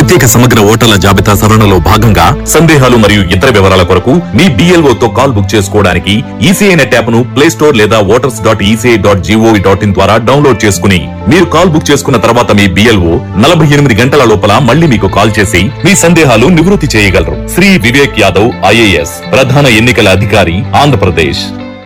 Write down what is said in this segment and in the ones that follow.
ప్రత్యేక సమగ్ర ఓటర్ల జాబితా సవరణలో భాగంగా సందేహాలు మరియు ఇతర వివరాల కొరకు మీ BLO తో కాల్ బుక్ చేసుకోవడానికి ఈసీఐ నెట్ యాప్ ను ప్లే స్టోర్ లేదా voters dot ECI dot G O V dot in ద్వారా డౌన్లోడ్ చేసుకుని మీరు కాల్ బుక్ చేసుకున్న తర్వాత మీ బిఎల్ఓ నలభై ఎనిమిది గంటల లోపల మళ్ళీ మీకు కాల్ చేసి మీ సందేహాలు నివృత్తి చేయగలరు శ్రీ వివేక్ యాదవ్ ఐఏఎస్ ప్రధాన ఎన్నికల అధికారి ఆంధ్రప్రదేశ్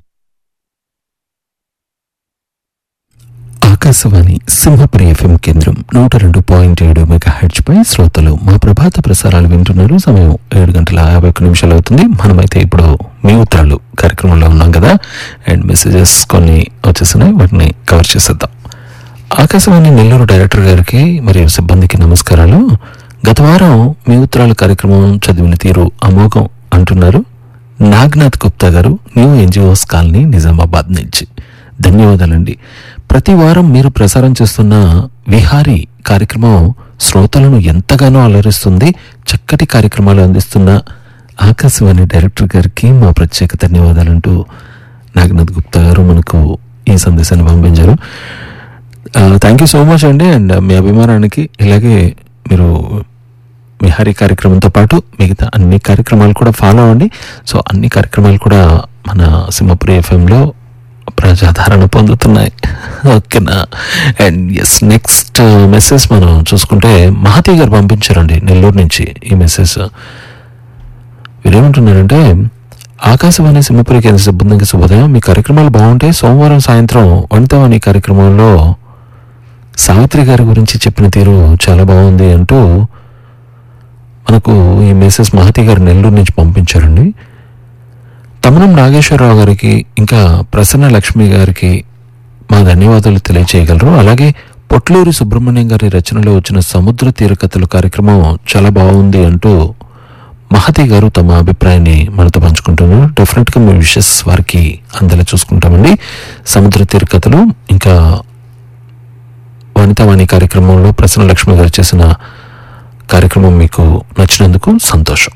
ఆకాశవాణి సింహపురి ఎఫ్ఎం కేంద్రం నూట రెండు పాయింట్ ఏడు మెగా పై శ్రోతలు మా ప్రభాత ప్రసారాలు వింటున్నారు సమయం ఏడు గంటల యాభై ఒక్క నిమిషాలు అవుతుంది మనమైతే ఇప్పుడు మీ ఉత్తరాలు కార్యక్రమంలో ఉన్నాం కదా అండ్ మెసేజెస్ కొన్ని వచ్చేస్తున్నాయి వాటిని కవర్ చేసేద్దాం ఆకాశవాణి నెల్లూరు డైరెక్టర్ గారికి మరియు సిబ్బందికి నమస్కారాలు గత వారం మీ ఉత్తరాల కార్యక్రమం చదివిన తీరు అమోఘం అంటున్నారు నాగ్నాథ్ గుప్తా గారు న్యూ ఎన్జిఓస్ కాలనీ నిజామాబాద్ నుంచి ధన్యవాదాలండి ప్రతి వారం మీరు ప్రసారం చేస్తున్న విహారీ కార్యక్రమం శ్రోతలను ఎంతగానో అలరిస్తుంది చక్కటి కార్యక్రమాలు అందిస్తున్న ఆకాశవాణి డైరెక్టర్ గారికి మా ప్రత్యేక ధన్యవాదాలంటూ నాగనాథ్ గుప్తా గారు మనకు ఈ సందేశాన్ని పంపించారు థ్యాంక్ యూ సో మచ్ అండి అండ్ మీ అభిమానానికి ఇలాగే మీరు విహారీ కార్యక్రమంతో పాటు మిగతా అన్ని కార్యక్రమాలు కూడా ఫాలో అవ్వండి సో అన్ని కార్యక్రమాలు కూడా మన సింహపురి ఎఫ్ఎంలో ప్రజాదరణ పొందుతున్నాయి ఓకేనా అండ్ ఎస్ నెక్స్ట్ మెసేజ్ మనం చూసుకుంటే మహతి గారు పంపించారండి నెల్లూరు నుంచి ఈ మెసేజ్ వీరేమంటున్నారంటే ఆకాశవాణి సింహపురి కేంద్ర సిబ్బందికి శుభోదయం మీ కార్యక్రమాలు బాగుంటాయి సోమవారం సాయంత్రం వంటవాణి కార్యక్రమంలో సావిత్రి గారి గురించి చెప్పిన తీరు చాలా బాగుంది అంటూ మనకు ఈ మెసేజ్ మహతి గారు నెల్లూరు నుంచి పంపించారండి తమనం నాగేశ్వరరావు గారికి ఇంకా ప్రసన్న లక్ష్మి గారికి మా ధన్యవాదాలు తెలియచేయగలరు అలాగే పొట్లూరి సుబ్రహ్మణ్యం గారి రచనలో వచ్చిన సముద్ర తీర కథలు కార్యక్రమం చాలా బాగుంది అంటూ మహతి గారు తమ అభిప్రాయాన్ని మనతో పంచుకుంటున్నారు డెఫినెట్గా మీ విషెస్ వారికి అందేలా చూసుకుంటామండి సముద్ర తీర కథలు ఇంకా వనితావాణి కార్యక్రమంలో ప్రసన్న లక్ష్మి గారు చేసిన కార్యక్రమం మీకు నచ్చినందుకు సంతోషం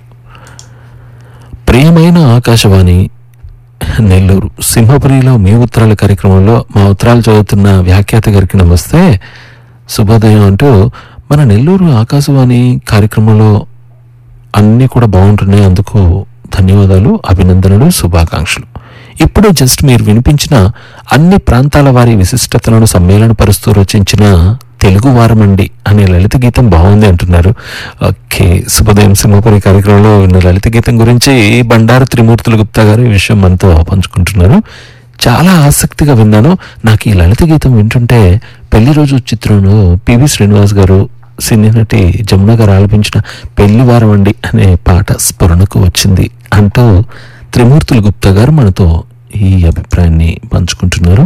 ప్రియమైన ఆకాశవాణి నెల్లూరు సింహపురిలో మీ ఉత్తరాల కార్యక్రమంలో మా ఉత్తరాలు చదువుతున్న వ్యాఖ్యాత గారికి నమస్తే శుభోదయం అంటూ మన నెల్లూరు ఆకాశవాణి కార్యక్రమంలో అన్నీ కూడా బాగుంటున్నాయి అందుకు ధన్యవాదాలు అభినందనలు శుభాకాంక్షలు ఇప్పుడు జస్ట్ మీరు వినిపించిన అన్ని ప్రాంతాల వారి విశిష్టతలను సమ్మేళనపరుస్తూ రచించిన తెలుగు వారమండి అనే లలిత గీతం బాగుంది అంటున్నారు ఓకే శుభోదయం సింహపురి కార్యక్రమంలో విన్న లలిత గీతం గురించి బండారు త్రిమూర్తులు గుప్తా గారు ఈ విషయం మనతో పంచుకుంటున్నారు చాలా ఆసక్తిగా విన్నాను నాకు ఈ లలిత గీతం వింటుంటే పెళ్లి రోజు చిత్రంలో పివి శ్రీనివాస్ గారు సినీ నటి జమున గారు ఆలపించిన పెళ్లి వారం అండి అనే పాట స్ఫురణకు వచ్చింది అంటూ త్రిమూర్తులు గుప్తా గారు మనతో ఈ అభిప్రాయాన్ని పంచుకుంటున్నారు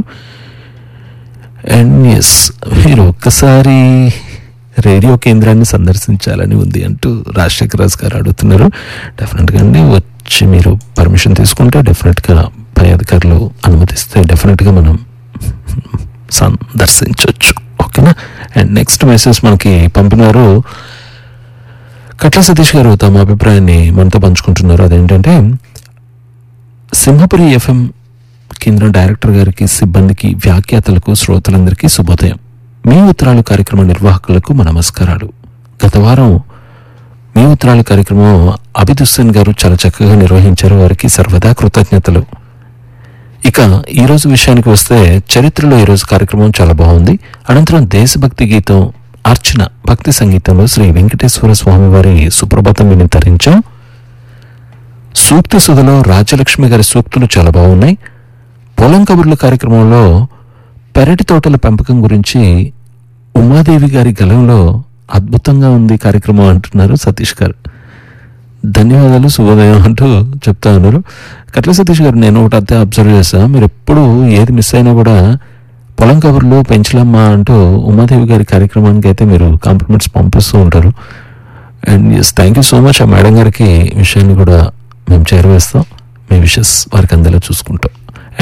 అండ్ ఎస్ మీరు ఒక్కసారి రేడియో కేంద్రాన్ని సందర్శించాలని ఉంది అంటూ రాజశేఖర రాజు గారు అడుగుతున్నారు డెఫినెట్గా అండి వచ్చి మీరు పర్మిషన్ తీసుకుంటే డెఫినెట్గా పై అధికారులు అనుమతిస్తే డెఫినెట్గా మనం సందర్శించవచ్చు ఓకేనా అండ్ నెక్స్ట్ మెసేజ్ మనకి పంపినారు కట్ల సతీష్ గారు తమ అభిప్రాయాన్ని మనతో పంచుకుంటున్నారు అదేంటంటే సింహపురి ఎఫ్ఎం కేంద్రం డైరెక్టర్ గారికి సిబ్బందికి వ్యాఖ్యాతలకు శ్రోతలందరికీ శుభోదయం మీ ఉత్తరాలు కార్యక్రమ నిర్వాహకులకు మా నమస్కారాలు గత వారం మీ ఉత్తరాలు కార్యక్రమం అభిద్ హుస్సేన్ గారు చాలా చక్కగా నిర్వహించారు వారికి సర్వదా కృతజ్ఞతలు ఇక ఈ రోజు విషయానికి వస్తే చరిత్రలో ఈరోజు కార్యక్రమం చాలా బాగుంది అనంతరం దేశభక్తి గీతం అర్చన భక్తి సంగీతంలో శ్రీ వెంకటేశ్వర స్వామి వారి సుప్రభాతం విని తరించాం సూక్తి సుధలో రాజలక్ష్మి గారి సూక్తులు చాలా బాగున్నాయి పొలం కబుర్ల కార్యక్రమంలో పెరటి తోటల పెంపకం గురించి ఉమాదేవి గారి గలంలో అద్భుతంగా ఉంది కార్యక్రమం అంటున్నారు సతీష్ గారు ధన్యవాదాలు శుభోదయం అంటూ చెప్తా ఉన్నారు కట్ల సతీష్ గారు నేను ఒకటి అంతే అబ్జర్వ్ చేస్తా మీరు ఎప్పుడు ఏది మిస్ అయినా కూడా పొలం కబుర్లు పెంచలమ్మా అంటూ ఉమాదేవి గారి కార్యక్రమానికి అయితే మీరు కాంప్లిమెంట్స్ పంపిస్తూ ఉంటారు and yes thank you so much ఆ మేడం గారికి ఈ విషయాన్ని కూడా మేము చేరవేస్తాం మీ విషెస్ వారికి అందేలా చూసుకుంటాం